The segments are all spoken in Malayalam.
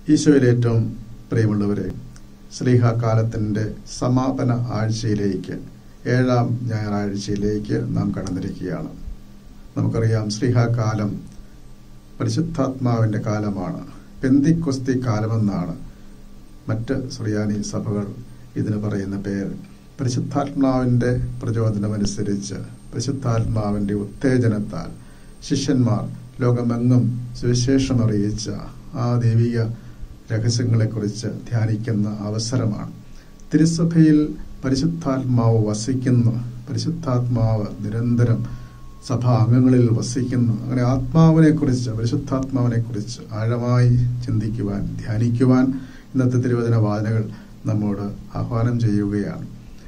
ഈശോയിൽ ഏറ്റവും പ്രിയമുള്ളവരെ ശ്രീഹ കാലത്തിൻ്റെ സമാപന ആഴ്ചയിലേക്ക് ഏഴാം ഞായറാഴ്ചയിലേക്ക് നാം കടന്നിരിക്കുകയാണ് നമുക്കറിയാം ശ്രീഹ കാലം പരിശുദ്ധാത്മാവിൻ്റെ കാലമാണ് പെന്തിക്കൊസ്തി കാലമെന്നാണ് മറ്റ് സുറിയാനി സഭകൾ ഇതിന് പറയുന്ന പേര് പരിശുദ്ധാത്മാവിൻ്റെ പ്രചോദനമനുസരിച്ച് പരിശുദ്ധാത്മാവിൻ്റെ ഉത്തേജനത്താൽ ശിഷ്യന്മാർ ലോകമെങ്ങും സുവിശേഷമറിയിച്ച ആ ദൈവിക രഹസ്യങ്ങളെക്കുറിച്ച് ധ്യാനിക്കുന്ന അവസരമാണ് തിരുസഭയിൽ പരിശുദ്ധാത്മാവ് വസിക്കുന്നു പരിശുദ്ധാത്മാവ് നിരന്തരം സഭാ അംഗങ്ങളിൽ വസിക്കുന്നു അങ്ങനെ ആത്മാവിനെ കുറിച്ച് പരിശുദ്ധാത്മാവിനെ കുറിച്ച് ആഴമായി ചിന്തിക്കുവാൻ ധ്യാനിക്കുവാൻ ഇന്നത്തെ തിരുവചന വാചനകൾ നമ്മോട് ആഹ്വാനം ചെയ്യുകയാണ്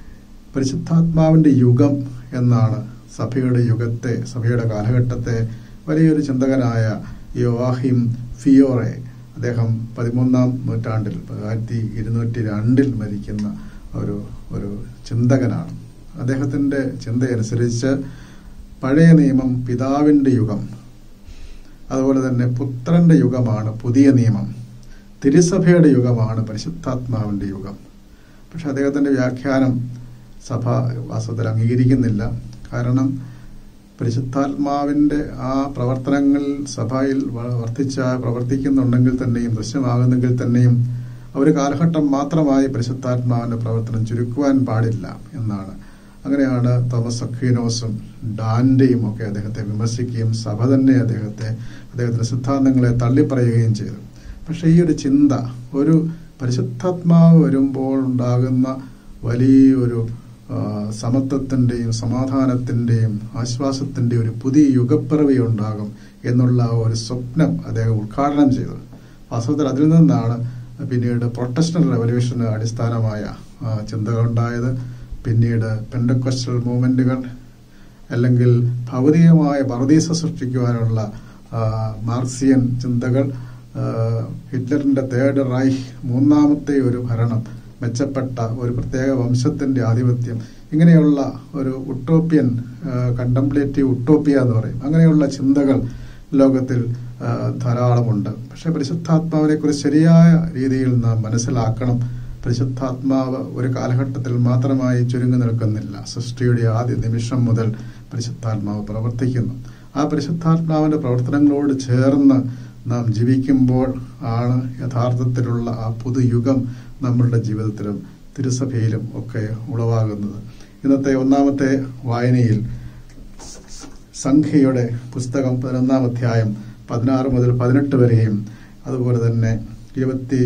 പരിശുദ്ധാത്മാവിൻ്റെ യുഗം എന്നാണ് സഭയുടെ യുഗത്തെ സഭയുടെ കാലഘട്ടത്തെ വലിയൊരു ചിന്തകനായ യോവാഹിം ഫിയോറെ അദ്ദേഹം പതിമൂന്നാം നൂറ്റാണ്ടിൽ ആയിരത്തി ഇരുന്നൂറ്റി രണ്ടിൽ മരിക്കുന്ന ഒരു ഒരു ചിന്തകനാണ് അദ്ദേഹത്തിൻ്റെ ചിന്തയനുസരിച്ച് പഴയ നിയമം പിതാവിൻ്റെ യുഗം അതുപോലെ തന്നെ പുത്രന്റെ യുഗമാണ് പുതിയ നിയമം തിരുസഭയുടെ യുഗമാണ് പരിശുദ്ധാത്മാവിൻ്റെ യുഗം പക്ഷെ അദ്ദേഹത്തിൻ്റെ വ്യാഖ്യാനം സഭ വാസ്തവത്തിൽ അംഗീകരിക്കുന്നില്ല കാരണം പരിശുദ്ധാത്മാവിൻ്റെ ആ പ്രവർത്തനങ്ങൾ സഭയിൽ വർദ്ധിച്ച പ്രവർത്തിക്കുന്നുണ്ടെങ്കിൽ തന്നെയും ദൃശ്യമാകുന്നെങ്കിൽ തന്നെയും ഒരു കാലഘട്ടം മാത്രമായി പരിശുദ്ധാത്മാവിൻ്റെ പ്രവർത്തനം ചുരുക്കുവാൻ പാടില്ല എന്നാണ് അങ്ങനെയാണ് തോമസ് അക്വീനോസും ഡാൻഡയും ഒക്കെ അദ്ദേഹത്തെ വിമർശിക്കുകയും സഭ തന്നെ അദ്ദേഹത്തെ അദ്ദേഹത്തിന്റെ സിദ്ധാന്തങ്ങളെ തള്ളിപ്പറയുകയും ചെയ്തു പക്ഷെ ഈ ഒരു ചിന്ത ഒരു പരിശുദ്ധാത്മാവ് വരുമ്പോൾ ഉണ്ടാകുന്ന വലിയൊരു സമത്വത്തിൻ്റെയും സമാധാനത്തിൻ്റെയും ആശ്വാസത്തിൻ്റെയും ഒരു പുതിയ യുഗപ്പിറവി ഉണ്ടാകും എന്നുള്ള ഒരു സ്വപ്നം അദ്ദേഹം ഉദ്ഘാടനം ചെയ്തു വാസ്തവത്തിൽ അതിൽ നിന്നാണ് പിന്നീട് പ്രൊട്ടസ്റ്റന്റ് റെവല്യൂഷന് അടിസ്ഥാനമായ ചിന്തകൾ ഉണ്ടായത് പിന്നീട് പെൻഡക്വസ്റ്റൽ മൂവ്മെന്റുകൾ അല്ലെങ്കിൽ ഭൗതികമായ പർദീസ സൃഷ്ടിക്കുവാനുള്ള മാർക്സിയൻ ചിന്തകൾ ഹിറ്റ്ലറിന്റെ തേർഡ് റൈഹ് മൂന്നാമത്തെ ഒരു ഭരണം മെച്ചപ്പെട്ട ഒരു പ്രത്യേക വംശത്തിന്റെ ആധിപത്യം ഇങ്ങനെയുള്ള ഒരു ഉട്ടോപ്യൻ കണ്ടംപ്ലേറ്റീവ് ഉട്ടോപ്പിയ എന്ന് പറയും അങ്ങനെയുള്ള ചിന്തകൾ ലോകത്തിൽ ധാരാളമുണ്ട് പക്ഷെ പരിശുദ്ധാത്മാവിനെ കുറിച്ച് ശരിയായ രീതിയിൽ നാം മനസ്സിലാക്കണം പരിശുദ്ധാത്മാവ് ഒരു കാലഘട്ടത്തിൽ മാത്രമായി ചുരുങ്ങി നിൽക്കുന്നില്ല സൃഷ്ടിയുടെ ആദ്യ നിമിഷം മുതൽ പരിശുദ്ധാത്മാവ് പ്രവർത്തിക്കുന്നു ആ പരിശുദ്ധാത്മാവിന്റെ പ്രവർത്തനങ്ങളോട് ചേർന്ന് നാം ജീവിക്കുമ്പോൾ ആണ് യഥാർത്ഥത്തിലുള്ള ആ പുതുയുഗം നമ്മളുടെ ജീവിതത്തിലും തിരുസഭയിലും ഒക്കെ ഉളവാകുന്നത് ഇന്നത്തെ ഒന്നാമത്തെ വായനയിൽ സംഖ്യയുടെ പുസ്തകം പതിനൊന്നാം അധ്യായം പതിനാറ് മുതൽ പതിനെട്ട് വരെയും അതുപോലെ തന്നെ ഇരുപത്തി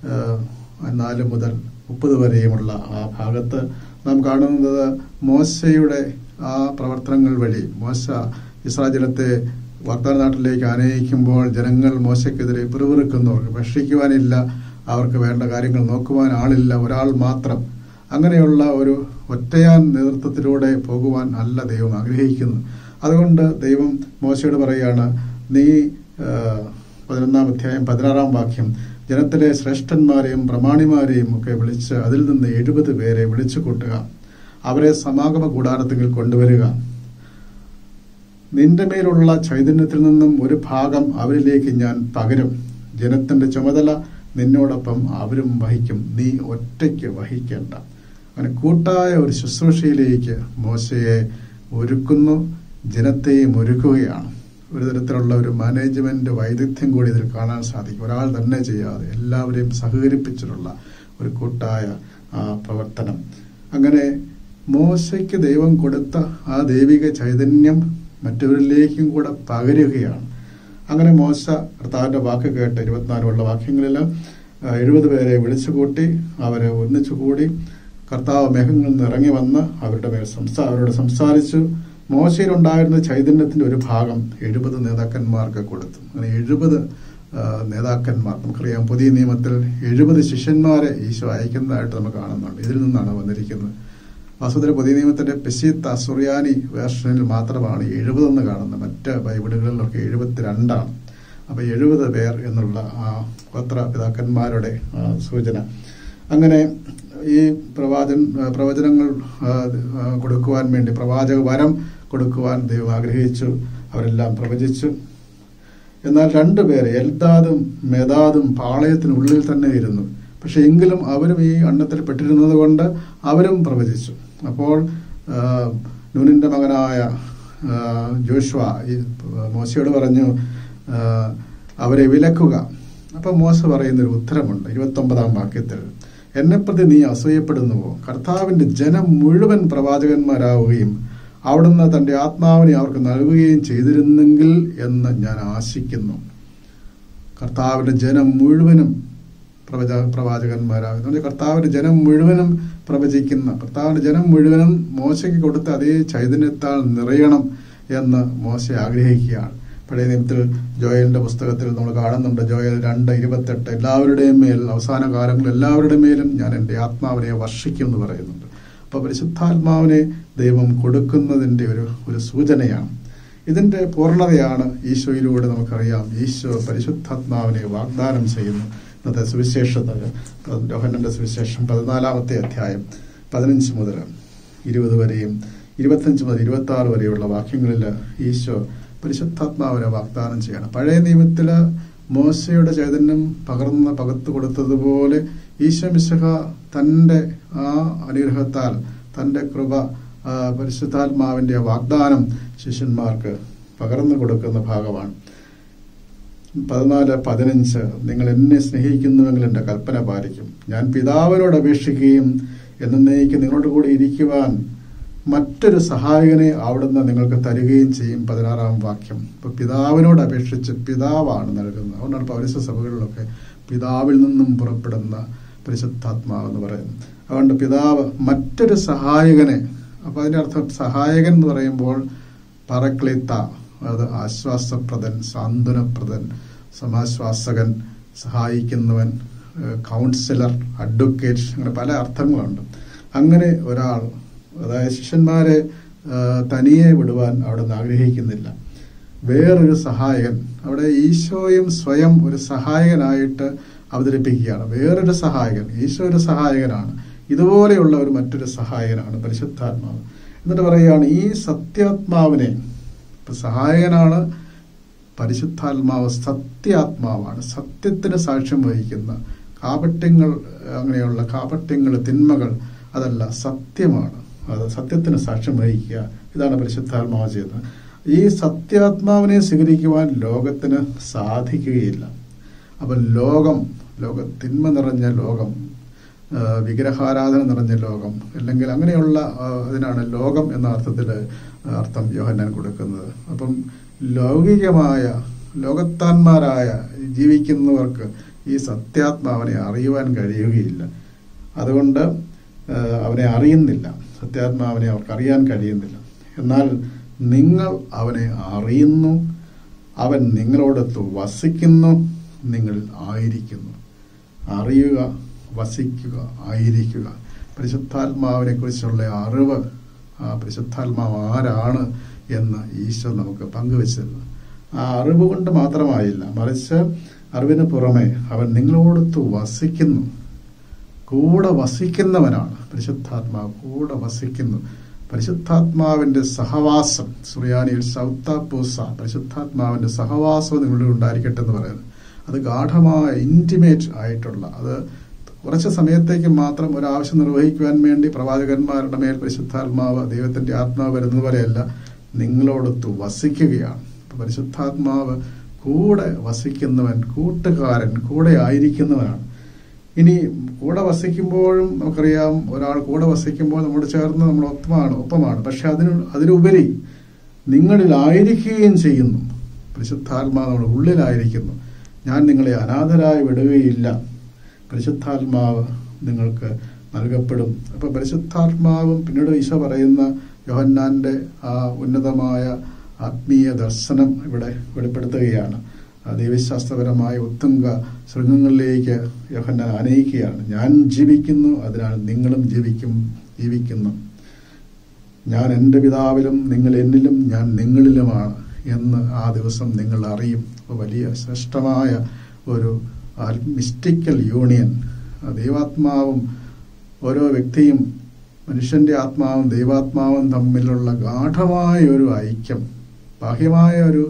നാല് മുതൽ മുപ്പത് വരെയുമുള്ള ആ ഭാഗത്ത് നാം കാണുന്നത് മോശയുടെ ആ പ്രവർത്തനങ്ങൾ വഴി മോശ ഇസ്രായേൽ ജനത്തെ വാഗ്ദാന നാട്ടിലേക്ക് ആനയിക്കുമ്പോൾ ജനങ്ങൾ മോശയ്ക്കെതിരെ പിറുപിറുക്കുന്നു അവർക്ക് ഭക്ഷിക്കുവാനില്ല അവർക്ക് വേണ്ട കാര്യങ്ങൾ നോക്കുവാൻ ആളില്ല ഒരാൾ മാത്രം അങ്ങനെയുള്ള ഒരു ഒറ്റയാൻ നേതൃത്വത്തിലൂടെ പോകുവാൻ അല്ല ദൈവം ആഗ്രഹിക്കുന്നു അതുകൊണ്ട് ദൈവം മോശയോട് പറയുകയാണ് നീ പതിനൊന്നാം അധ്യായം പതിനാറാം വാക്യം ജനത്തിലെ ശ്രേഷ്ഠന്മാരെയും പ്രമാണിമാരെയും ഒക്കെ വിളിച്ച് അതിൽ നിന്ന് എഴുപത് പേരെ വിളിച്ചു കൂട്ടുക അവരെ സമാഗമ കൂടാരത്തിൽ കൊണ്ടുവരിക നിന്റെ മേലുള്ള ചൈതന്യത്തിൽ നിന്നും ഒരു ഭാഗം അവരിലേക്ക് ഞാൻ പകരും ജനത്തിന്റെ ചുമതല നിന്നോടൊപ്പം അവരും വഹിക്കും നീ ഒറ്റയ്ക്ക് വഹിക്കേണ്ട അങ്ങനെ കൂട്ടായ ഒരു ശുശ്രൂഷയിലേക്ക് മോശയെ ഒരുക്കുന്നു ജനത്തെയും ഒരുക്കുകയാണ് ഒരു തരത്തിലുള്ള ഒരു മാനേജ്മെന്റ് വൈദഗ്ധ്യം കൂടി ഇതിൽ കാണാൻ സാധിക്കും ഒരാൾ തന്നെ ചെയ്യാതെ എല്ലാവരെയും സഹകരിപ്പിച്ചിട്ടുള്ള ഒരു കൂട്ടായ പ്രവർത്തനം അങ്ങനെ മോശയ്ക്ക് ദൈവം കൊടുത്ത ആ ദൈവിക ചൈതന്യം മറ്റവരിലേക്കും കൂടെ പകരുകയാണ് അങ്ങനെ മോശ കർത്താവിന്റെ വാക്ക് കേട്ട് ഇരുപത്തിനാലുള്ള വാക്യങ്ങളിൽ എഴുപത് പേരെ വിളിച്ചുകൂട്ടി അവരെ ഒന്നിച്ചു കൂടി കർത്താവ് മേഘങ്ങളിൽ നിന്ന് ഇറങ്ങി വന്ന് അവരുടെ മേൽ സംസാ അവരോട് സംസാരിച്ചു മോശയിലുണ്ടായിരുന്ന ചൈതന്യത്തിന്റെ ഒരു ഭാഗം എഴുപത് നേതാക്കന്മാർക്ക് കൊടുത്തു അങ്ങനെ എഴുപത് നേതാക്കന്മാർ നമുക്കറിയാം പുതിയ നിയമത്തിൽ എഴുപത് ശിഷ്യന്മാരെ ഈശോ അയക്കുന്നതായിട്ട് നമുക്ക് കാണുന്നുണ്ട് ഇതിൽ നിന്നാണ് വന്നിരിക്കുന്നത് വാസ്തവത്തിൽ പുതിയ നിയമത്തിന്റെ പെശീത്ത സുറിയാനി വേർഷനിൽ മാത്രമാണ് എഴുപതെന്ന് കാണുന്നത് മറ്റ് ബൈബിളുകളിലൊക്കെ എഴുപത്തിരണ്ടാണ് അപ്പൊ എഴുപത് പേർ എന്നുള്ള ആ ഗോത്ര പിതാക്കന്മാരുടെ സൂചന അങ്ങനെ ഈ പ്രവാചൻ പ്രവചനങ്ങൾ കൊടുക്കുവാൻ വേണ്ടി പ്രവാചക വരം കൊടുക്കുവാൻ ദൈവം ആഗ്രഹിച്ചു അവരെല്ലാം പ്രവചിച്ചു എന്നാൽ രണ്ടുപേരെ എൽദാദും മെദാദും പാളയത്തിനുള്ളിൽ തന്നെ ഇരുന്നു പക്ഷെ എങ്കിലും അവരും ഈ അണ്ണത്തിൽ പെട്ടിരുന്നത് കൊണ്ട് അവരും പ്രവചിച്ചു അപ്പോൾ ആ, നൂനിന്റെ മകനായ ആ, ജോഷ്വ ഈ മോശയോട് പറഞ്ഞു ആ, അവരെ വിലക്കുക അപ്പൊ മോശ പറയുന്നൊരു ഉത്തരമുണ്ട് ഇരുപത്തൊമ്പതാം വാക്യത്തിൽ എന്നെ പ്രതി നീ അസൂയപ്പെടുന്നുവോ കർത്താവിന്റെ ജനം മുഴുവൻ പ്രവാചകന്മാരാവുകയും അവിടുന്ന് തന്റെ ആത്മാവിനെ അവർക്ക് നൽകുകയും ചെയ്തിരുന്നെങ്കിൽ എന്ന് ഞാൻ ആശിക്കുന്നു കർത്താവിന്റെ ജനം മുഴുവനും പ്രവച പ്രവാചകന്മാരാകും എന്ന് പറഞ്ഞാൽ കർത്താവിന്റെ ജനം മുഴുവനും പ്രവചിക്കുന്ന കർത്താവിന്റെ ജനം മുഴുവനും മോശയ്ക്ക് കൊടുത്ത അതേ ചൈതന്യത്താൽ നിറയണം എന്ന് മോശ ആഗ്രഹിക്കുകയാണ് പഴയ നിയമത്തിൽ ജോയലിന്റെ പുസ്തകത്തിൽ നമ്മൾ കാണുന്നുണ്ട് ജോയൽ രണ്ട് ഇരുപത്തെട്ട് എല്ലാവരുടെയും മേൽ അവസാന കാലങ്ങളിൽ എല്ലാവരുടെയും മേലും ഞാൻ എൻ്റെ ആത്മാവിനെ വർഷിക്കും എന്ന് പറയുന്നുണ്ട് അപ്പോൾ പരിശുദ്ധാത്മാവിനെ ദൈവം കൊടുക്കുന്നതിൻ്റെ ഒരു ഒരു സൂചനയാണ് ഇതിന്റെ പൂർണ്ണതയാണ് ഈശോയിലൂടെ നമുക്കറിയാം ഈശോ പരിശുദ്ധാത്മാവിനെ വാഗ്ദാനം ചെയ്യുന്നു ഇന്നത്തെ സുവിശേഷത യോഹന്നന്റെ സുവിശേഷം പതിനാലാമത്തെ അധ്യായം പതിനഞ്ച് മുതൽ ഇരുപത് വരെയും ഇരുപത്തഞ്ച് മുതൽ ഇരുപത്തി ആറ് വരെയുള്ള വാക്യങ്ങളിൽ ഈശോ പരിശുദ്ധാത്മാവിനെ വാഗ്ദാനം ചെയ്യണം പഴയ നിയമത്തില് മോശയുടെ ചൈതന്യം പകർന്ന് പകർത്തു കൊടുത്തതുപോലെ ഈശോ മിശിഹ തന്റെ ആ അനുഗ്രഹത്താൽ തന്റെ കൃപ ആ, പരിശുദ്ധാത്മാവിന്റെ വാഗ്ദാനം ശിഷ്യന്മാർക്ക് പകർന്നു കൊടുക്കുന്ന ഭാഗമാണ് പതിനാല് പതിനഞ്ച് നിങ്ങൾ എന്നെ സ്നേഹിക്കുന്നുവെങ്കിൽ എൻ്റെ കൽപ്പന പാലിക്കും ഞാൻ പിതാവിനോട് അപേക്ഷിക്കുകയും എന്നേക്ക് നിങ്ങളോട് കൂടി ഇരിക്കുവാൻ മറ്റൊരു സഹായകനെ അവിടുന്ന് നിങ്ങൾക്ക് തരികയും ചെയ്യും പതിനാറാം വാക്യം ഇപ്പൊ പിതാവിനോട് അപേക്ഷിച്ച് പിതാവാണ് നൽകുന്നത് അതുകൊണ്ടാണ് പൗരസ്യ സഭകളിലൊക്കെ പിതാവിൽ നിന്നും പുറപ്പെടുന്ന പരിശുദ്ധാത്മാവ് എന്ന് പറയുന്നത് അതുകൊണ്ട് പിതാവ് മറ്റൊരു സഹായകനെ അപ്പൊ അതിന്റെ അർത്ഥം സഹായകൻ എന്ന് പറയുമ്പോൾ പറക്ലിത്ത അത് ആശ്വാസപ്രദൻ സാന്ത്വനപ്രദൻ സമാശ്വാസകൻ സഹായിക്കുന്നവൻ ഏഹ് കൗൺസിലർ അഡ്വക്കേറ്റ് അങ്ങനെ പല അർത്ഥങ്ങളുണ്ട് അങ്ങനെ ഒരാൾ അതായത് ശിഷ്യന്മാരെ ഏഹ് തനിയെ വിടുവാൻ അവിടെ നിന്ന് ആഗ്രഹിക്കുന്നില്ല വേറൊരു സഹായകൻ അവിടെ ഈശോയും സ്വയം ഒരു സഹായകനായിട്ട് അവതരിപ്പിക്കുകയാണ് വേറൊരു സഹായകൻ ഈശോ ഒരു സഹായകനാണ് ഇതുപോലെയുള്ള ഒരു മറ്റൊരു സഹായകനാണ് പരിശുദ്ധാത്മാവ് എന്നിട്ട് പറയുകയാണ് ഈ സത്യാത്മാവിനെ ഇപ്പൊ സഹായകനാണ് പരിശുദ്ധാത്മാവ് സത്യാത്മാവാണ് സത്യത്തിന് സാക്ഷ്യം വഹിക്കുന്ന കാപട്യങ്ങൾ അങ്ങനെയുള്ള കാപട്യങ്ങൾ തിന്മകൾ അതല്ല സത്യമാണ് അത് സത്യത്തിന് സാക്ഷ്യം വഹിക്കുക ഇതാണ് പരിശുദ്ധാത്മാവ് ചെയ്യുന്നത് ഈ സത്യാത്മാവിനെ സ്വീകരിക്കുവാൻ ലോകത്തിന് സാധിക്കുകയില്ല അപ്പൊ ലോകം ലോക തിന്മ നിറഞ്ഞ ലോകം ആ, വിഗ്രഹാരാധന നിറഞ്ഞ ലോകം അല്ലെങ്കിൽ അങ്ങനെയുള്ള ആ, അതിനാണ് ലോകം എന്ന അർത്ഥത്തിൽ അർത്ഥം യോഹന്നാൻ കൊടുക്കുന്നത് അപ്പം ലൗകികമായ ലോകത്താന്മാരായ ജീവിക്കുന്നവർക്ക് ഈ സത്യാത്മാവിനെ അറിയുവാൻ കഴിയുകയില്ല അതുകൊണ്ട് ആ, അവനെ അറിയുന്നില്ല സത്യാത്മാവിനെ അവർക്ക് അറിയാൻ കഴിയുന്നില്ല എന്നാൽ നിങ്ങൾ അവനെ അറിയുന്നു അവൻ നിങ്ങളോടൊത്ത് വസിക്കുന്നു നിങ്ങളിൽ ആയിരിക്കുന്നു അറിയുക വസിക്കുക ആയിരിക്കുക പരിശുദ്ധാത്മാവിനെ കുറിച്ചുള്ള അറിവ് ആ പരിശുദ്ധാത്മാവ് ആരാണ് എന്ന് ഈശോ നമുക്ക് പങ്കുവെച്ചിരുന്നു ആ അറിവ് കൊണ്ട് മാത്രമായില്ല മറിച്ച് അറിവിന് പുറമെ അവൻ നിങ്ങളോടൊത്ത് വസിക്കുന്നു കൂടെ വസിക്കുന്നവനാണ് പരിശുദ്ധാത്മാവ് കൂടെ വസിക്കുന്നു പരിശുദ്ധാത്മാവിന്റെ സഹവാസം സുറിയാനിയിൽ സൗത്താപ്പൂസ പരിശുദ്ധാത്മാവിന്റെ സഹവാസം നിങ്ങളുടെ ഉണ്ടായിരിക്കട്ടെ എന്ന് പറയുന്നത് അത് ഗാഠമായ ഇന്റിമേറ്റ് ആയിട്ടുള്ള അത് കുറച്ച് സമയത്തേക്ക് മാത്രം ഒരു ആവശ്യം നിർവഹിക്കുവാൻ വേണ്ടി പ്രവാചകന്മാരുടെ മേൽ പരിശുദ്ധാത്മാവ് ദൈവത്തിന്റെ ആത്മാവ് വരുന്നത് പോലെയല്ല നിങ്ങളോടൊത്ത് വസിക്കുകയാണ് അപ്പൊ പരിശുദ്ധാത്മാവ് കൂടെ വസിക്കുന്നവൻ കൂട്ടുകാരൻ കൂടെ ആയിരിക്കുന്നവനാണ് ഇനി കൂടെ വസിക്കുമ്പോഴും നമുക്കറിയാം ഒരാൾ കൂടെ വസിക്കുമ്പോൾ നമ്മോട് ചേർന്ന് നമ്മൾ ഒപ്പമാണ് ഒപ്പമാണ് പക്ഷെ അതിന് അതിലുപരി നിങ്ങളിലായിരിക്കുകയും ചെയ്യുന്നു പരിശുദ്ധാത്മാവ് നമ്മുടെ ഉള്ളിലായിരിക്കുന്നു ഞാൻ നിങ്ങളെ അനാഥരായി വിടുകയില്ല പരിശുദ്ധാത്മാവ് നിങ്ങൾക്ക് നൽകപ്പെടും അപ്പൊ പരിശുദ്ധാത്മാവും പിന്നീട് ഈശോ പറയുന്ന യോഹന്നാന്റെ ആ ഉന്നതമായ ആത്മീയ ദർശനം ഇവിടെ വെളിപ്പെടുത്തുകയാണ് ആ ദൈവശാസ്ത്രപരമായ ഉത്തുംഗ ശൃംഗങ്ങളിലേക്ക് യോഹന്നാൻ ആനയിക്കുകയാണ് ഞാൻ ജീവിക്കുന്നു അതിനാൽ നിങ്ങളും ജീവിക്കും ജീവിക്കുന്നു ഞാൻ എൻ്റെ പിതാവിലും നിങ്ങൾ എന്നിലും ഞാൻ നിങ്ങളിലുമാണ് എന്ന് ആ ദിവസം നിങ്ങൾ അറിയും അപ്പോൾ വലിയ ശ്രേഷ്ഠമായ ഒരു മിസ്റ്റിക്കൽ യൂണിയൻ ആ ദൈവാത്മാവും ഓരോ വ്യക്തിയും മനുഷ്യന്റെ ആത്മാവും ദൈവാത്മാവും തമ്മിലുള്ള ഗാഠമായ ഒരു ഐക്യം ബാഹ്യമായ ഒരു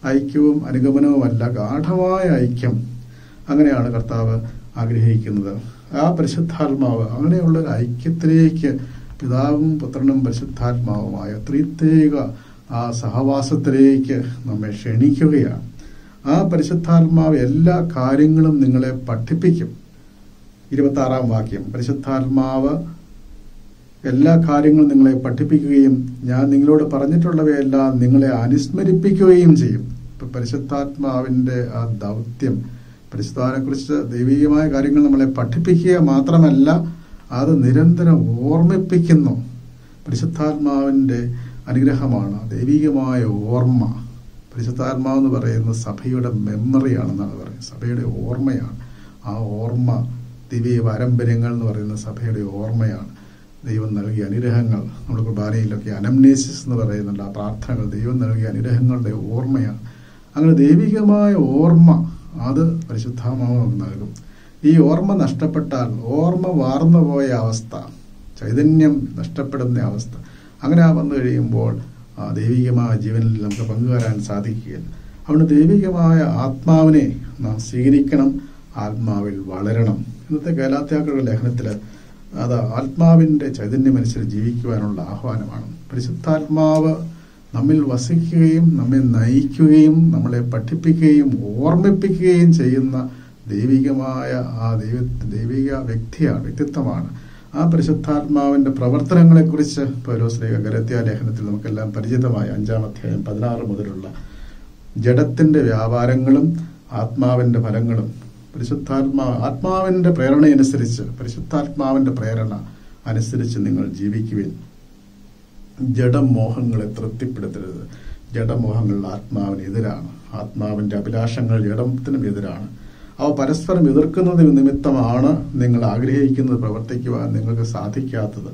ഐക്യവും അനുഗമനവുമല്ല ഗാഠമായ ഐക്യം അങ്ങനെയാണ് കർത്താവ് ആഗ്രഹിക്കുന്നത് ആ പരിശുദ്ധാത്മാവ് അങ്ങനെയുള്ള ഒരു ഐക്യത്തിലേക്ക് പിതാവും പുത്രനും പരിശുദ്ധാത്മാവുമായ ത്രിത്യേക ആ സഹവാസത്തിലേക്ക് നമ്മെ ക്ഷണിക്കുകയാണ് ആ പരിശുദ്ധാത്മാവ് എല്ലാ കാര്യങ്ങളും നിങ്ങളെ പഠിപ്പിക്കും ഇരുപത്തി ആറാം വാക്യം പരിശുദ്ധാത്മാവ് എല്ലാ കാര്യങ്ങളും നിങ്ങളെ പഠിപ്പിക്കുകയും ഞാൻ നിങ്ങളോട് പറഞ്ഞിട്ടുള്ളവയെല്ലാം നിങ്ങളെ അനുസ്മരിപ്പിക്കുകയും ചെയ്യും ഇപ്പൊ പരിശുദ്ധാത്മാവിന്റെ ആ ദൗത്യം പരിശുദ്ധാനെ കുറിച്ച് ദൈവികമായ കാര്യങ്ങൾ നമ്മളെ പഠിപ്പിക്കുക മാത്രമല്ല അത് നിരന്തരം ഓർമ്മിപ്പിക്കുന്നു പരിശുദ്ധാത്മാവിന്റെ അനുഗ്രഹമാണ് ദൈവികമായ ഓർമ്മ പരിശുദ്ധാത്മാവ് എന്ന് പറയുന്നത് സഭയുടെ മെമ്മറിയാണെന്നാണ് പറയുന്നത് സഭയുടെ ഓർമ്മയാണ് ആ ഓർമ്മ ദിവ്യ പാരമ്പര്യങ്ങൾ എന്ന് പറയുന്ന സഭയുടെ ഓർമ്മയാണ് ദൈവം നൽകിയ അനുഗ്രഹങ്ങൾ നമ്മുടെ കുർബാനയിലൊക്കെ അനംനേസിസ് എന്ന് പറയുന്നുണ്ട് ആ പ്രാർത്ഥനകൾ ദൈവം നൽകിയ അനുഗ്രഹങ്ങളുടെ ഓർമ്മയാണ് അങ്ങനെ ദൈവികമായ ഓർമ്മ അത് പരിശുദ്ധാത്മാവ് നമുക്ക് നൽകും ഈ ഓർമ്മ നഷ്ടപ്പെട്ടാൽ ഓർമ്മ വാർന്നു പോയ അവസ്ഥ ചൈതന്യം നഷ്ടപ്പെടുന്ന അവസ്ഥ അങ്ങനെ വന്നു കഴിയുമ്പോൾ ആ ദൈവികമായ ജീവനിൽ നമുക്ക് പങ്കുവരാൻ സാധിക്കുകയില്ല അതുകൊണ്ട് ദൈവികമായ ആത്മാവിനെ നാം സ്വീകരിക്കണം ആത്മാവിൽ വളരണം ഇന്നത്തെ കേലാത്യാക്കളുടെ ലേഖനത്തിൽ അത് ആത്മാവിന്റെ ചൈതന്യമനുസരിച്ച് ജീവിക്കുവാനുള്ള ആഹ്വാനമാണ് പരിശുദ്ധാത്മാവ് നമ്മിൽ വസിക്കുകയും നമ്മെ നയിക്കുകയും നമ്മളെ പഠിപ്പിക്കുകയും ഓർമ്മിപ്പിക്കുകയും ചെയ്യുന്ന ദൈവികമായ ആ ദൈവ ദൈവിക വ്യക്തിയാണ് വ്യക്തിത്വമാണ് ആ പരിശുദ്ധാത്മാവിന്റെ പ്രവർത്തനങ്ങളെക്കുറിച്ച് പൗലോസ്ലേഖ ഗരത്യ ലേഖനത്തിൽ നമുക്കെല്ലാം പരിചിതമായ അഞ്ചാം അധ്യായം പതിനാറ് മുതലുള്ള ജഡത്തിന്റെ വ്യാപാരങ്ങളും ആത്മാവിന്റെ ഫലങ്ങളും പരിശുദ്ധാത്മാ ആത്മാവിന്റെ പ്രേരണയനുസരിച്ച് പരിശുദ്ധാത്മാവിന്റെ പ്രേരണ അനുസരിച്ച് നിങ്ങൾ ജീവിക്കുവിൻ ജഡമോഹങ്ങളെ തൃപ്തിപ്പെടുത്തരുത് ജഡമോഹങ്ങൾ ആത്മാവിന് എതിരാണ് ആത്മാവിന്റെ അഭിലാഷങ്ങൾ ജഡത്തിനും എതിരാണ് അവ പരസ്പരം എതിർക്കുന്നത് നിമിത്തമാണ് നിങ്ങൾ ആഗ്രഹിക്കുന്നത് പ്രവർത്തിക്കുവാൻ നിങ്ങൾക്ക് സാധിക്കാത്തത്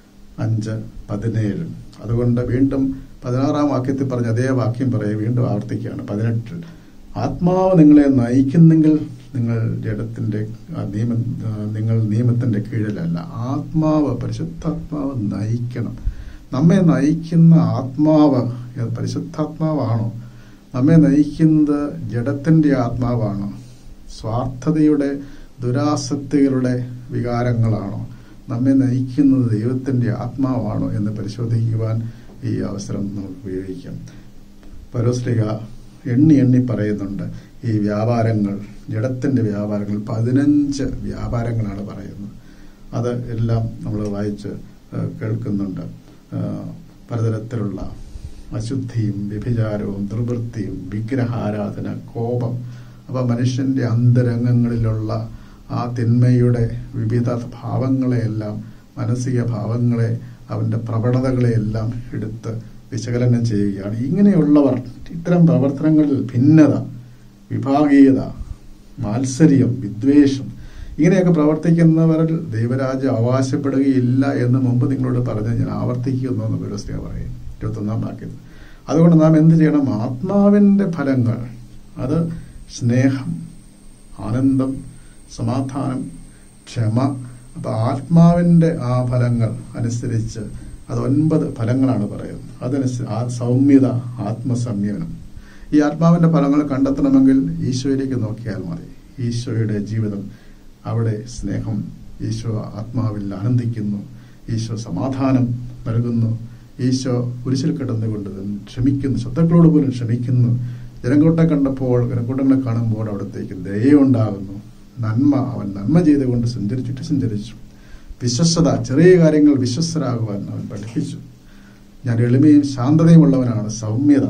അഞ്ച് പതിനേഴ് അതുകൊണ്ട് വീണ്ടും പതിനാറാം വാക്യത്തിൽ പറഞ്ഞ അതേ വാക്യം പറയും വീണ്ടും ആവർത്തിക്കുകയാണ് പതിനെട്ടിൽ ആത്മാവ് നിങ്ങളെ നയിക്കുന്നെങ്കിൽ നിങ്ങൾ ജഡത്തിന്റെ നിയമ നിങ്ങൾ നിയമത്തിന്റെ കീഴിലല്ല ആത്മാവ് പരിശുദ്ധാത്മാവ് നയിക്കണം നമ്മെ നയിക്കുന്ന ആത്മാവ് പരിശുദ്ധാത്മാവാണോ നമ്മെ നയിക്കുന്നത് ജഡത്തിന്റെ ആത്മാവാണോ സ്വാർത്ഥതയുടെ ദുരാസക്തികളുടെ വികാരങ്ങളാണോ നമ്മെ നയിക്കുന്നത് ദൈവത്തിന്റെ ആത്മാവാണോ എന്ന് പരിശോധിക്കുവാൻ ഈ അവസരം നമുക്ക് ഉപയോഗിക്കാം പരോസ്ലിക എണ്ണി എണ്ണി പറയുന്നുണ്ട് ഈ വ്യാപാരങ്ങൾ ജഡത്തിന്റെ വ്യാപാരങ്ങൾ പതിനഞ്ച് വ്യാപാരങ്ങളാണ് പറയുന്നത് അത് എല്ലാം നമ്മൾ വായിച്ച് കേൾക്കുന്നുണ്ട് പലതരത്തിലുള്ള അശുദ്ധിയും വ്യഭിചാരവും ദുർവൃത്തിയും വിഗ്രഹാരാധന കോപം അപ്പൊ മനുഷ്യന്റെ അന്തരംഗങ്ങളിലുള്ള ആ തിന്മയുടെ വിവിധ ഭാവങ്ങളെയെല്ലാം മാനസിക ഭാവങ്ങളെ അവന്റെ പ്രവണതകളെയെല്ലാം എടുത്ത് വിശകലനം ചെയ്യുകയാണ് ഇങ്ങനെയുള്ളവർ ഇത്തരം പ്രവർത്തനങ്ങളിൽ ഭിന്നത വിഭാഗീയത മാത്സര്യം വിദ്വേഷം ഇങ്ങനെയൊക്കെ പ്രവർത്തിക്കുന്നവരിൽ ദൈവരാജ്യം അവകാശപ്പെടുകയില്ല എന്ന് മുമ്പ് നിങ്ങളോട് പറഞ്ഞ് ഞാൻ ആവർത്തിക്കുന്നു എന്ന് വ്യവസ്ഥ പറയും ഇരുപത്തൊന്നാം വാക്യത്തിൽ അതുകൊണ്ട് നാം എന്ത് ചെയ്യണം ആത്മാവിന്റെ ഫലങ്ങൾ അത് സ്നേഹം ആനന്ദം സമാധാനം ക്ഷമ അപ്പൊ ആത്മാവിന്റെ ആ ഫലങ്ങൾ അനുസരിച്ച് അത് ഒൻപത് ഫലങ്ങളാണ് പറയുന്നത് അതനുസരിച്ച് സൗമ്യത ആത്മസംയമനം ഈ ആത്മാവിന്റെ ഫലങ്ങൾ കണ്ടെത്തണമെങ്കിൽ ഈശോയിലേക്ക് നോക്കിയാൽ മതി ഈശോയുടെ ജീവിതം അവിടെ സ്നേഹം ഈശോ ആത്മാവിൽ ആനന്ദിക്കുന്നു ഈശോ സമാധാനം നൽകുന്നു ഈശോ കുരിശിൽ കിടന്നുകൊണ്ട് ക്ഷമിക്കുന്നു ശത്രുക്കളോട് പോലും ക്ഷമിക്കുന്നു ജനക്കൂട്ടെ കണ്ടപ്പോൾ ജനക്കൂട്ടങ്ങളെ കാണുമ്പോൾ അവിടത്തേക്ക് ദയുണ്ടാകുന്നു നന്മ അവൻ നന്മ ചെയ്തുകൊണ്ട് സഞ്ചരിച്ചു ചുറ്റി സഞ്ചരിച്ചു വിശ്വസ്തത ചെറിയ കാര്യങ്ങൾ വിശ്വസ്തരാകുവാൻ അവൻ പഠിപ്പിച്ചു ഞാൻ എളിമയും ശാന്തതയും ഉള്ളവനാണ് സൗമ്യത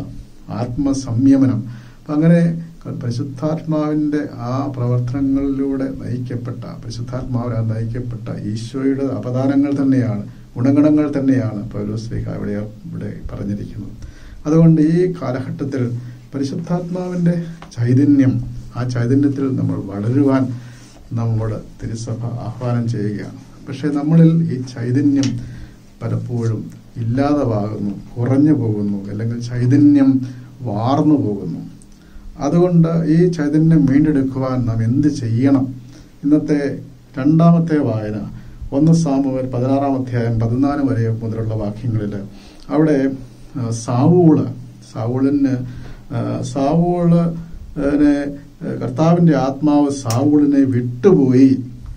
ആത്മസംയമനം അപ്പം അങ്ങനെ പരിശുദ്ധാത്മാവിന്റെ ആ പ്രവർത്തനങ്ങളിലൂടെ നയിക്കപ്പെട്ട പരിശുദ്ധാത്മാവിനാൽ നയിക്കപ്പെട്ട ഈശോയുടെ അപദാനങ്ങൾ തന്നെയാണ് ഗുണഗണങ്ങൾ തന്നെയാണ് പൗലോസ്ലിഹ ഇവിടെ ഇവിടെ പറഞ്ഞിരിക്കുന്നത് അതുകൊണ്ട് ഈ കാലഘട്ടത്തിൽ പരിശുദ്ധാത്മാവിന്റെ ചൈതന്യം ആ ചൈതന്യത്തിൽ നമ്മൾ വളരുവാൻ നമ്മോട് തിരുസഭ ആഹ്വാനം ചെയ്യുകയാണ് പക്ഷെ നമ്മളിൽ ഈ ചൈതന്യം പലപ്പോഴും ഇല്ലാതെവാകുന്നു കുറഞ്ഞു പോകുന്നു അല്ലെങ്കിൽ ചൈതന്യം വാർന്നു പോകുന്നു അതുകൊണ്ട് ഈ ചൈതന്യം വീണ്ടെടുക്കുവാൻ നാം എന്ത് ചെയ്യണം ഇന്നത്തെ രണ്ടാമത്തെ വായന ഒന്ന് സാമുവൽ പതിനാറാം അധ്യായം പതിനാല് വരെ മുതലുള്ള വാക്യങ്ങളിൽ അവിടെ സാവൂള് സാവൂളിന് ആ, സാവൂള് നെ, കർത്താവിന്റെ ആത്മാവ് സാവൂളിനെ വിട്ടുപോയി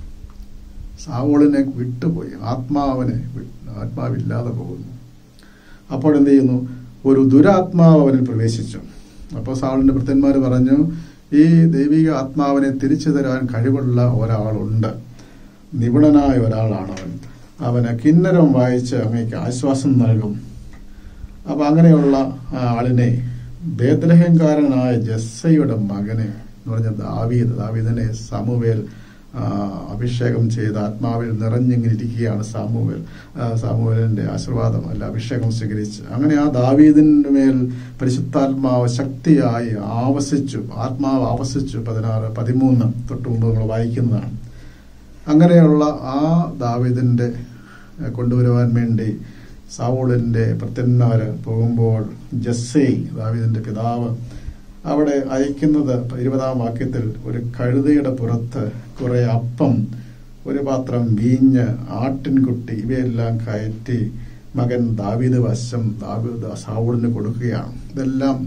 സാവൂളിനെ വിട്ടുപോയി ആത്മാവിനെ വി- ആത്മാവില്ലാതെ പോകുന്നു അപ്പോൾ എന്ത് ചെയ്യുന്നു ഒരു ദുരാത്മാവ് അവനിൽ പ്രവേശിച്ചു അപ്പോൾ സാവളിന്റെ ഭൃത്യന്മാർ പറഞ്ഞു ഈ ദൈവിക ആത്മാവിനെ തിരിച്ചു തരാൻ കഴിവുള്ള ഒരാളുണ്ട് നിപുണനായ ഒരാളാണ് അവൻ അവന് കിന്നരം വായിച്ച് അങ്ങേക്ക് ആശ്വാസം നൽകും അപ്പൊ അങ്ങനെയുള്ള ആ ആളിനെ ബേദ്രഹംകാരനായ ജസ്സയുടെ മകനെ എന്ന് പറഞ്ഞ ദാവീദ് ദാവീദിനെ സാമുവേൽ ആ, അഭിഷേകം ചെയ്ത് ആത്മാവിൽ നിറഞ്ഞിങ്ങനെ ഇരിക്കുകയാണ് സാമുവേൽ ആ, സാമുവേലിന്റെ ആശീർവാദം അല്ല അഭിഷേകം സ്വീകരിച്ച് അങ്ങനെ ആ ദാവീദിന്റെ മേൽ പരിശുദ്ധാത്മാവ് ശക്തിയായി ആവസിച്ചു ആത്മാവ് ആവസിച്ചു പതിനാറ് പതിമൂന്ന് തൊട്ട് മുമ്പ് നമ്മൾ വായിക്കുന്നതാണ് അങ്ങനെയുള്ള ആ ദാവീദിന്റെ ഏഹ്, കൊണ്ടുവരുവാൻ വേണ്ടി സാവൂളിന്റെ ഭൃത്യന്മാര് പോകുമ്പോൾ ജസ്സേ ദാവീദിന്റെ പിതാവ് അവിടെ അയക്കുന്നത് ഇരുപതാം വാക്യത്തിൽ ഒരു കഴുതയുടെ പുറത്ത് കുറെ അപ്പം ഒരു പാത്രം വീഞ്ഞ് ആട്ടിൻകുട്ടി ഇവയെല്ലാം കയറ്റി മകൻ ദാവീദ് വശം ദാവീദ് സാവൂളിന് കൊടുക്കുകയാണ് ഇതെല്ലാം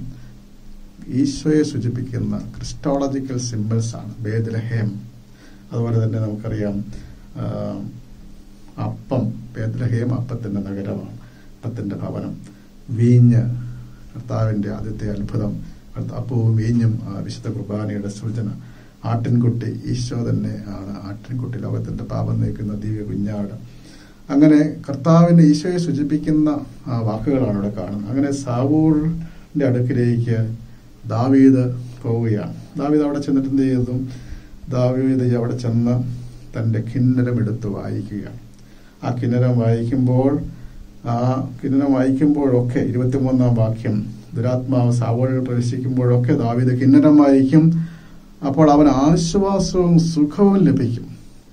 ഈശോയെ സൂചിപ്പിക്കുന്ന ക്രിസ്റ്റോളജിക്കൽ സിമ്പിൾസ് ആണ് ബേദ്ലഹേം അതുപോലെ തന്നെ നമുക്കറിയാം ആ, അപ്പം ബേദ്ലഹേം അപ്പത്തിന്റെ നഗരമാണ് അപ്പത്തിന്റെ ഭവനം വീഞ്ഞ് കർത്താവിന്റെ ആദ്യത്തെ അത്ഭുതം കർത്ത- അപ്പവും വീഞ്ഞും ആ, വിശുദ്ധ കുർബാനയുടെ സൂചന ആട്ടിൻകുട്ടി ഈശോ തന്നെ ആണ് ആട്ടിൻകുട്ടി ലോകത്തിന്റെ പാപം നീക്കുന്ന ദിവ്യ കുഞ്ഞാട് അങ്ങനെ കർത്താവിന്റെ ഈശോയെ സൂചിപ്പിക്കുന്ന ആ, വാക്കുകളാണ് ഇവിടെ കാണുന്നത് അങ്ങനെ സാവൂളിന്റെ അടുക്കിലേക്ക് ദാവീദ് പോവുകയാണ് ദാവീദ് അവിടെ ചെന്നിട്ട് എന്ത് ചെയ്തു ദാവീദ് അവിടെ ചെന്ന് തന്റെ കിന്നരം എടുത്ത് വായിക്കുകയാണ് ആ കിന്നരം വായിക്കുമ്പോൾ ആ കിന്നരം വായിക്കുമ്പോഴൊക്കെ ഇരുപത്തിമൂന്നാം വാക്യം ദുരാത്മാവ് സാവോളിൽ പ്രവേശിക്കുമ്പോഴൊക്കെ ദാവീദ് കിന്നരം വായിക്കും അപ്പോൾ അവൻ ആശ്വാസവും സുഖവും ലഭിക്കും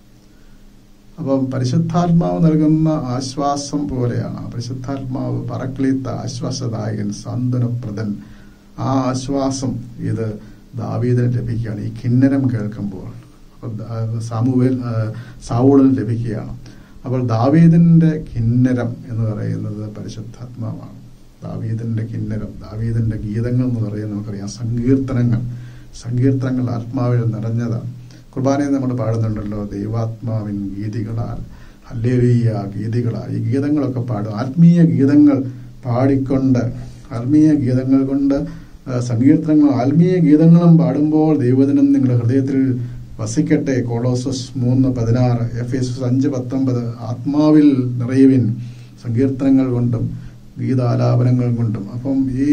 അപ്പം പരിശുദ്ധാത്മാവ് നൽകുന്ന ആശ്വാസം പോലെയാണ് പരിശുദ്ധാത്മാവ് പറക്ലീത്ത ആശ്വാസദായകൻ സാന്ത്വനപ്രദൻ ആ ആശ്വാസം ഇത് ദാവീദിന് ലഭിക്കുകയാണ് ഈ കിന്നരം കേൾക്കുമ്പോൾ അപ്പോൾ ദാ- സാമുവേൽ ആ, സാവൂളിന് ലഭിക്കുകയാണ് അപ്പോൾ ദാവീദിന്റെ കിന്നരം എന്ന് പറയുന്നത് പരിശുദ്ധാത്മാവാണ് ദാവീദിന്റെ കിന്നരം ദാവീദിന്റെ ഗീതങ്ങൾ എന്ന് പറയുന്നത് നമുക്കറിയാം സങ്കീർത്തനങ്ങൾ സങ്കീർത്തനങ്ങൾ ആത്മാവിൽ നിറഞ്ഞതാണ് കുർബാനയിൽ നമ്മൾ പാടുന്നുണ്ടല്ലോ ദൈവാത്മാവിൻ ഗീതികളാൽ ഹല്ലേലൂയ ഗീതികളാൽ ഈ ഗീതങ്ങളൊക്കെ പാടും ആത്മീയ ഗീതങ്ങൾ പാടിക്കൊണ്ട് ആത്മീയ ഗീതങ്ങൾ കൊണ്ട് ആ, സങ്കീർത്തനങ്ങളും ആത്മീയ ഗീതങ്ങളും പാടുമ്പോൾ ദൈവദിനം നിങ്ങളുടെ ഹൃദയത്തിൽ വസിക്കട്ടെ കോളോസസ് മൂന്ന് പതിനാറ് എഫ് എസ് അഞ്ച് പത്തൊമ്പത് ആത്മാവിൽ നിറയുവിൻ സങ്കീർത്തനങ്ങൾ കൊണ്ടും ഗീതാലാപനങ്ങൾ കൊണ്ടും അപ്പം ഈ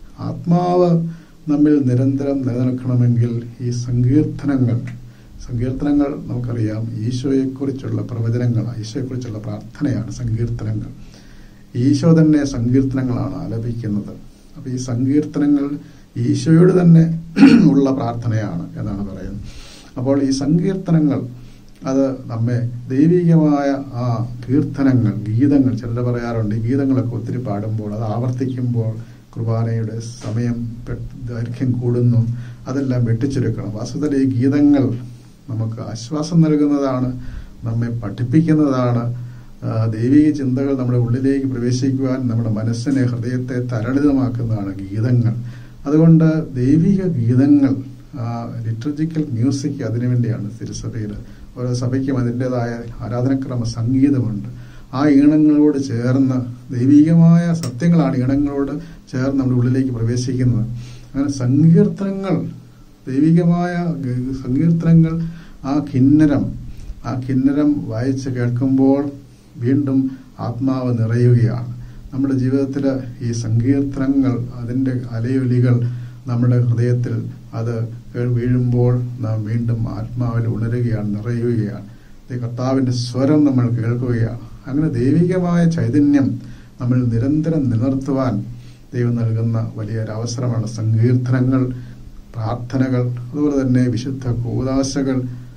ആത്മാവ് നമ്മിൽ നിരന്തരം നിലനിൽക്കണമെങ്കിൽ ഈ സങ്കീർത്തനങ്ങൾ സങ്കീർത്തനങ്ങൾ നമുക്കറിയാം ഈശോയെക്കുറിച്ചുള്ള പ്രവചനങ്ങളാണ് ഈശോയെക്കുറിച്ചുള്ള പ്രാർത്ഥനയാണ് സങ്കീർത്തനങ്ങൾ ഈശോ തന്നെ സങ്കീർത്തനങ്ങളാണ് ആലപിക്കുന്നത് അപ്പൊ ഈ സങ്കീർത്തനങ്ങൾ ഈശോയോട് തന്നെ ഉള്ള പ്രാർത്ഥനയാണ് എന്നാണ് പറയുന്നത് അപ്പോൾ ഈ സങ്കീർത്തനങ്ങൾ അത് നമ്മെ ദൈവികമായ ആ കീർത്തനങ്ങൾ ഗീതങ്ങൾ ചിലർ പറയാറുണ്ട് ഈ ഗീതങ്ങളൊക്കെ ഒത്തിരി പാടുമ്പോൾ അത് ആവർത്തിക്കുമ്പോൾ കുർബാനയുടെ സമയം പെ- ദൈർഘ്യം കൂടുന്നു അതെല്ലാം വെട്ടിച്ചുരുക്കണം വാസ്തവത്തിൽ ഈ ഗീതങ്ങൾ നമുക്ക് ആശ്വാസം നൽകുന്നതാണ് നമ്മെ പഠിപ്പിക്കുന്നതാണ് ആ, ദൈവിക ചിന്തകൾ നമ്മുടെ ഉള്ളിലേക്ക് പ്രവേശിക്കുവാൻ നമ്മുടെ മനസ്സിനെ ഹൃദയത്തെ തരളിതമാക്കുന്നതാണ് ഗീതങ്ങൾ അതുകൊണ്ട് ദൈവിക ഗീതങ്ങൾ ലിറ്റർജിക്കൽ മ്യൂസിക് അതിനുവേണ്ടിയാണ് തിരുസഭയിൽ ഓരോ സഭയ്ക്കും അതിൻ്റെതായ ആരാധനക്രമ സംഗീതമുണ്ട് ആ ഈണങ്ങളോട് ചേർന്ന് ദൈവികമായ സത്യങ്ങളാണ് ഈണങ്ങളോട് ചേർന്ന് നമ്മുടെ ഉള്ളിലേക്ക് പ്രവേശിക്കുന്നത് അങ്ങനെ സങ്കീർത്തനങ്ങൾ ദൈവികമായ ഗ- സങ്കീർത്തനങ്ങൾ ആ കിന്നരം ആ കിന്നരം വായിച്ച് കേൾക്കുമ്പോൾ വീണ്ടും ആത്മാവ് നിറയുകയാണ് നമ്മുടെ ജീവിതത്തിൽ ഈ സങ്കീർത്തനങ്ങൾ അതിൻ്റെ അലയൊലികൾ നമ്മുടെ ഹൃദയത്തിൽ അത് കേൾ- വീഴുമ്പോൾ നാം വീണ്ടും ആത്മാവിൽ ഉണരുകയാണ് നിറയുകയാണ് ഈ കർത്താവിൻ്റെ സ്വരം നമ്മൾ കേൾക്കുകയാണ് അങ്ങനെ ദൈവികമായ ചൈതന്യം നമ്മൾ നിരന്തരം നിലനിർത്തുവാൻ ദൈവം നൽകുന്ന വലിയൊരു അവസരമാണ് സങ്കീർത്തനങ്ങൾ പ്രാർത്ഥനകൾ അതുപോലെ തന്നെ വിശുദ്ധ കൂതാശകൾ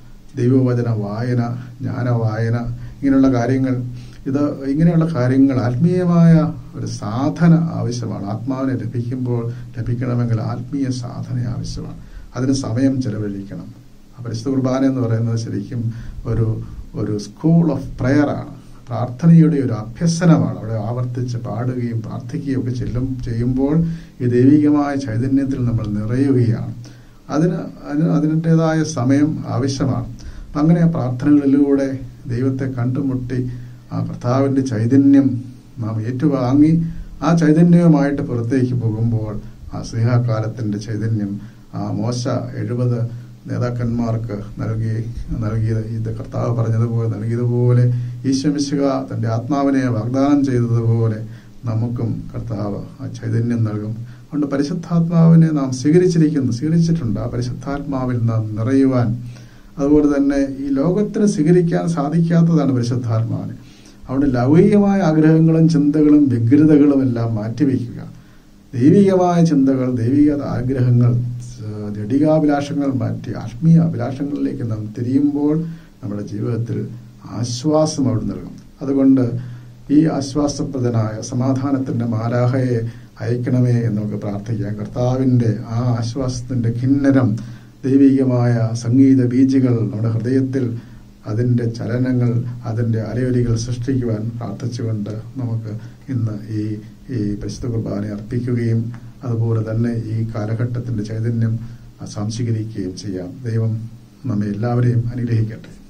ദൈവവചന വായന ജ്ഞാന വായന ഇങ്ങനെയുള്ള കാര്യങ്ങൾ ഇത് ഇങ്ങനെയുള്ള കാര്യങ്ങൾ ആത്മീയമായ ഒരു സാധന ആവശ്യമാണ് ആത്മാവിനെ ലഭിക്കുമ്പോൾ ലഭിക്കണമെങ്കിൽ ആത്മീയ സാധന ആവശ്യമാണ് അതിന് സമയം ചെലവഴിക്കണം ആ പരിശുദ്ധ കുർബാന എന്ന് പറയുന്നത് ശരിക്കും ഒരു ഒരു സ്കൂൾ ഓഫ് പ്രെയർ ആണ് പ്രാർത്ഥനയുടെ ഒരു അഭ്യസനമാണ് അവിടെ ആവർത്തിച്ച് പാടുകയും പ്രാർത്ഥിക്കുകയും ഒക്കെ ചെല്ലും ചെയ്യുമ്പോൾ ഈ ദൈവികമായ ചൈതന്യത്തിൽ നമ്മൾ നിറയുകയാണ് അതിന് അതിന് അതിൻ്റെതായ സമയം ആവശ്യമാണ് അങ്ങനെ ആ പ്രാർത്ഥനകളിലൂടെ ദൈവത്തെ കണ്ടുമുട്ടി ആ കർത്താവിൻ്റെ ചൈതന്യം നാം ഏറ്റുവാങ്ങി ആ ചൈതന്യവുമായിട്ട് പുറത്തേക്ക് പോകുമ്പോൾ ആ സ്നേഹകാലത്തിൻ്റെ ചൈതന്യം ആ മോശ എഴുപത് നേതാക്കന്മാർക്ക് നൽകി നൽകിയത് ഇത് കർത്താവ് പറഞ്ഞതുപോലെ നൽകിയതുപോലെ ഈശ്വമിശുക തൻ്റെ ആത്മാവിനെ വാഗ്ദാനം ചെയ്തതുപോലെ നമുക്കും കർത്താവ് ആ ചൈതന്യം നൽകും അതുകൊണ്ട് പരിശുദ്ധാത്മാവിനെ നാം സ്വീകരിച്ചിരിക്കുന്നു സ്വീകരിച്ചിട്ടുണ്ട് ആ പരിശുദ്ധാത്മാവിൽ നാം നിറയുവാൻ അതുപോലെ തന്നെ ഈ ലോകത്തിന് സ്വീകരിക്കാൻ സാധിക്കാത്തതാണ് പരിശുദ്ധാത്മാവിന് അവിടെ ലൗകികമായ ആഗ്രഹങ്ങളും ചിന്തകളും വ്യഗ്രതകളും എല്ലാം മാറ്റിവെക്കുക ദൈവികമായ ചിന്തകൾ ദൈവിക ആഗ്രഹങ്ങൾ ജടികാഭിലാഷങ്ങൾ മാറ്റി ആത്മീയ അഭിലാഷങ്ങളിലേക്ക് നാം തിരിയുമ്പോൾ നമ്മുടെ ജീവിതത്തിൽ ആശ്വാസം അവിടെ നൽകും അതുകൊണ്ട് ഈ ആശ്വാസപ്രദനായ സമാധാനത്തിന്റെ മാലാഹയെ അയക്കണമേ എന്ന് നമുക്ക് പ്രാർത്ഥിക്കാം കർത്താവിന്റെ ആ ആശ്വാസത്തിന്റെ കിന്നരം ദൈവികമായ സംഗീത ബീജുകൾ നമ്മുടെ ഹൃദയത്തിൽ അതിൻ്റെ ചലനങ്ങൾ അതിൻ്റെ അലയൊലികൾ സൃഷ്ടിക്കുവാൻ പ്രാർത്ഥിച്ചുകൊണ്ട് നമുക്ക് ഇന്ന് ഈ ഈ പരിശുദ്ധ കുർബാന അർപ്പിക്കുകയും അതുപോലെ തന്നെ ഈ കാലഘട്ടത്തിൻ്റെ ചൈതന്യം സംശീകരിക്കുകയും ചെയ്യാം ദൈവം നമ്മെ എല്ലാവരെയും അനുഗ്രഹിക്കട്ടെ